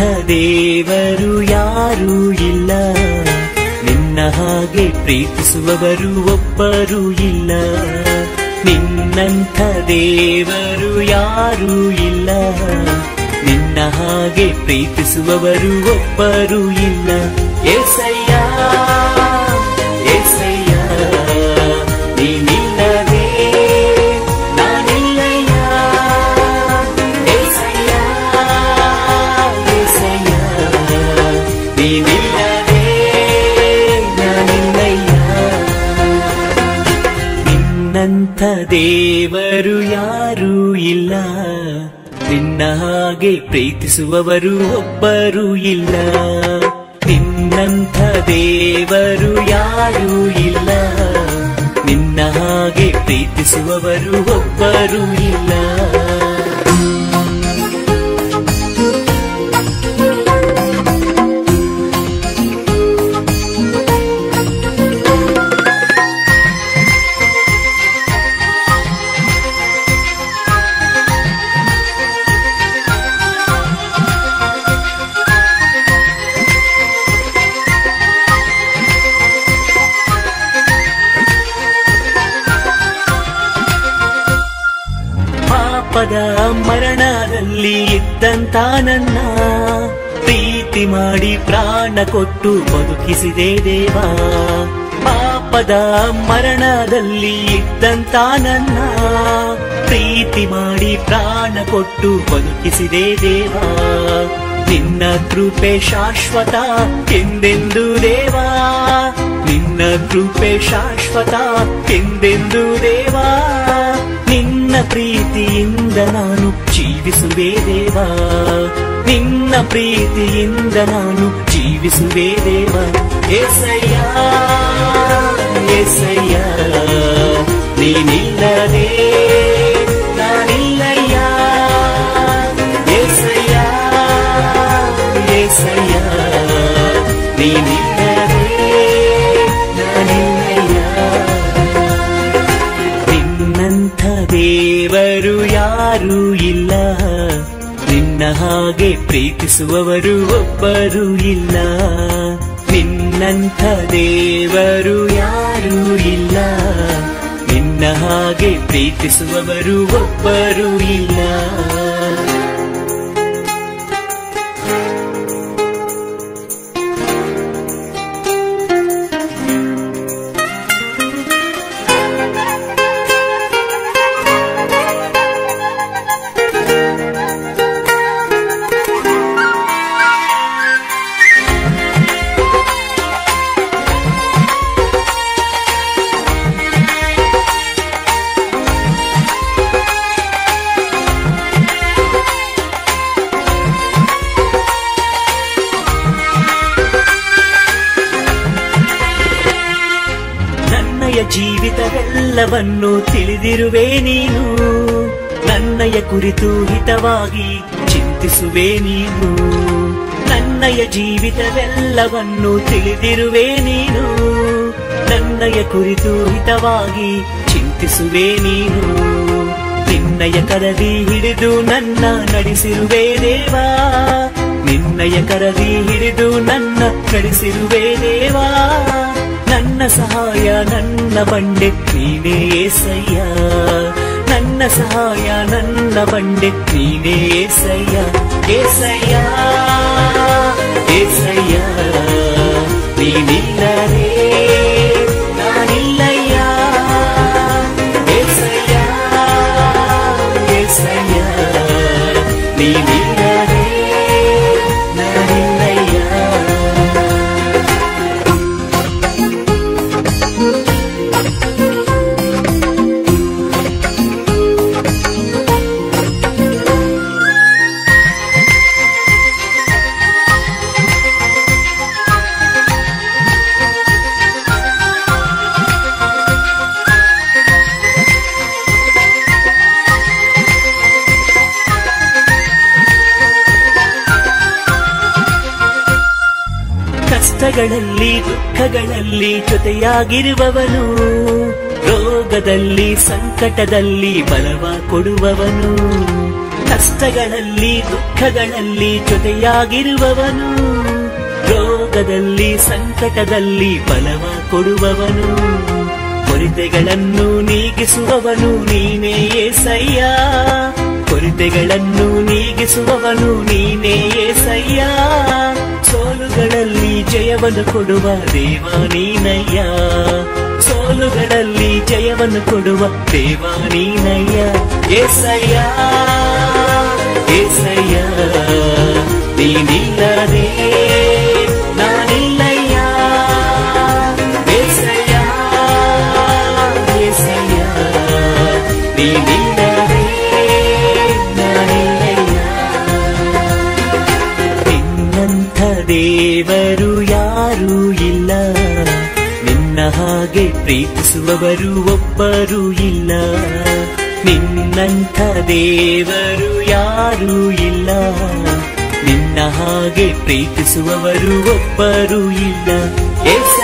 ದೇವರು ಯಾರೂ ಇಲ್ಲ ನಿನ್ನ ಹಾಗೆ ಪ್ರೀತಿಸುವವರು ಒಬ್ಬರೂ ಇಲ್ಲ ನಿನ್ನಂಥ ದೇವರು ಯಾರೂ ಇಲ್ಲ ನಿನ್ನ ಹಾಗೆ ಪ್ರೀತಿಸುವವರು ಒಬ್ಬರೂ ಇಲ್ಲ ಏಸಯ್ಯ ಏಸಯ್ಯ ನೀನಿಲ್ಲದೆ ನಾನಿಲ್ಲಯ್ಯ ಏಸಯ್ಯ ಏಸಯ್ಯ ನೀನಿಲ್ಲದೆ ನಾನಿಲ್ಲಯ್ಯ ನಿನ್ನಂಥ ದೇವರು ಯಾರೂ ಇಲ್ಲ ನಿನ್ನ ಹಾಗೆ ಪ್ರೀತಿಸುವವರು ಒಬ್ಬರೂ ಇಲ್ಲ ನಿನ್ನಂಥ ದೇವರು ಯಾರೂ ಇಲ್ಲ ನಿನ್ನ ಹಾಗೆ ಪ್ರೀತಿಸುವವರು ಒಬ್ಬರೂ ಇಲ್ಲ ಪಾಪದ ಮರಣದಲ್ಲಿ ಇದ್ದಂತ ನನ್ನ ಪ್ರೀತಿ ಮಾಡಿ ಪ್ರಾಣ ಕೊಟ್ಟು ಬದುಕಿಸಿದೆ ದೇವ ಪಾಪದ ಮರಣದಲ್ಲಿ ಇದ್ದಂತ ನನ್ನ ಪ್ರೀತಿ ಮಾಡಿ ಪ್ರಾಣ ಕೊಟ್ಟು ಬದುಕಿಸಿದೆ ದೇವ ನಿನ್ನ ಕೃಪೆ ಶಾಶ್ವತ ಎಂದೆಂದು ದೇವಾ ನಿನ್ನ ಕೃಪೆ ಶಾಶ್ವತ ಎಂದೆಂದು ದೇವಾ ನಿನ್ನ ಪ್ರೀತಿಯಿಂದ ನಾನು ಜೀವಿಸುವೆ ದೇವಾ ನಿನ್ನ ಪ್ರೀತಿಯಿಂದ ನಾನು ಜೀವಿಸುವೆ ದೇವ ಏಸಯ್ಯ ಏಸಯ್ಯ ನೀನಿಲ್ಲದೆ ನಾನಿಲ್ಲಯ್ಯ ಏಸಯ್ಯ ಏಸಯ್ಯ ನೀನಿಲ್ಲದೆ ನಾನಿಲ್ಲಯ್ಯ ನಿನ್ನಂಥ ದೇವರು ಯಾರೂ ಇಲ್ಲ ನಿನ್ನ ಹಾಗೆ ಪ್ರೀತಿಸುವವರು ಒಬ್ಬರೂ ಇಲ್ಲ ನಿನ್ನಂಥ ದೇವರು ಯಾರೂ ಇಲ್ಲ ನಿನ್ನ ಹಾಗೆ ಪ್ರೀತಿಸುವವರು ಒಬ್ಬರೂ ಇಲ್ಲ ನನ್ನಯ ಜೀವಿತವೆಲ್ಲವನ್ನು ತಿಳಿದಿರುವೆ ನೀನು ನನ್ನಯ ಕುರಿತು ಹಿತವಾಗಿ ಚಿಂತಿಸುವೆ ನೀನು ನನ್ನಯ ಜೀವಿತವೆಲ್ಲವನ್ನು ತಿಳಿದಿರುವೆ ನೀನು ನನ್ನಯ ಕುರಿತು ಹಿತವಾಗಿ ಚಿಂತಿಸುವೆ ನೀನು ನಿನ್ನಯ ಕರದಿ ಹಿಡಿದು ನನ್ನ ನಡೆಸಿರುವೆ ದೇವಾ ನಿನ್ನಯ ಕರದಿ ಹಿಡಿದು ನನ್ನ ನಡೆಸಿರುವೆ ದೇವಾ ನನ್ನ ಸಹಾಯ ನನ್ನ ಬಂಡೆ ನೀನೇ ಏಸಯ್ಯ ನನ್ನ ಸಹಾಯ ನನ್ನ ಬಂಡೆ ನೀನೇ ಏಸಯ್ಯ ಏಸಯ್ಯ ಏಸಯ್ಯ ನೀನಿಲ್ಲದೆ ನಾನಿಲ್ಲಯ್ಯ ಏಸಯ್ಯ ಏಸಯ್ಯ ನೀನಿಲ್ಲದೆ ನಾನಿಲ್ಲಯ್ಯ ಕಷ್ಟಗಳಲ್ಲಿ ದುಃಖಗಳಲ್ಲಿ ಜೊತೆಯಾಗಿರುವವನು ರೋಗದಲ್ಲಿ ಸಂಕಟದಲ್ಲಿ ಬಲವ ಕೊಡುವವನು ಕಷ್ಟಗಳಲ್ಲಿ ದುಃಖಗಳಲ್ಲಿ ಜೊತೆಯಾಗಿರುವವನು ರೋಗದಲ್ಲಿ ಸಂಕಟದಲ್ಲಿ ಬಲವ ಕೊಡುವವನು ಕೊರತೆಗಳನ್ನು ನೀಗಿಸುವವನು ನೀನೇ ಏಸಯ್ಯ ಕೊರತೆಗಳನ್ನು ನೀಗಿಸುವವನು ನೀನೇ ಏಸಯ್ಯ ಸೋಲುಗಳಲ್ಲಿ ಜಯವನ್ನು ಕೊಡುವ ದೇವ ನೀನಯ್ಯ ಸೋಲುಗಳಲ್ಲಿ ಜಯವನ್ನು ಕೊಡುವ ದೇವ ನೀನಯ್ಯ ಏಸಯ್ಯ ಏಸಯ್ಯ ನೀನಿಲ್ಲದೆ ನಾನಿಲ್ಲಯ್ಯ ಏಸಯ್ಯ ಏಸಯ್ಯ ನೀನಿಲ್ಲದೆ ನಾನಿಲ್ಲಯ್ಯ ನಿನ್ನಂಥ ದೇವರು ಯಾರೂ ಇಲ್ಲ ನಿನ್ನ ಹಾಗೆ ಪ್ರೀತಿಸುವವರು ಒಬ್ಬರೂ ಇಲ್ಲ ನಿನ್ನಂಥ ದೇವರು ಯಾರೂ ಇಲ್ಲ ನಿನ್ನ ಹಾಗೆ ಪ್ರೀತಿಸುವವರು ಒಬ್ಬರೂ ಇಲ್ಲ ಏಸ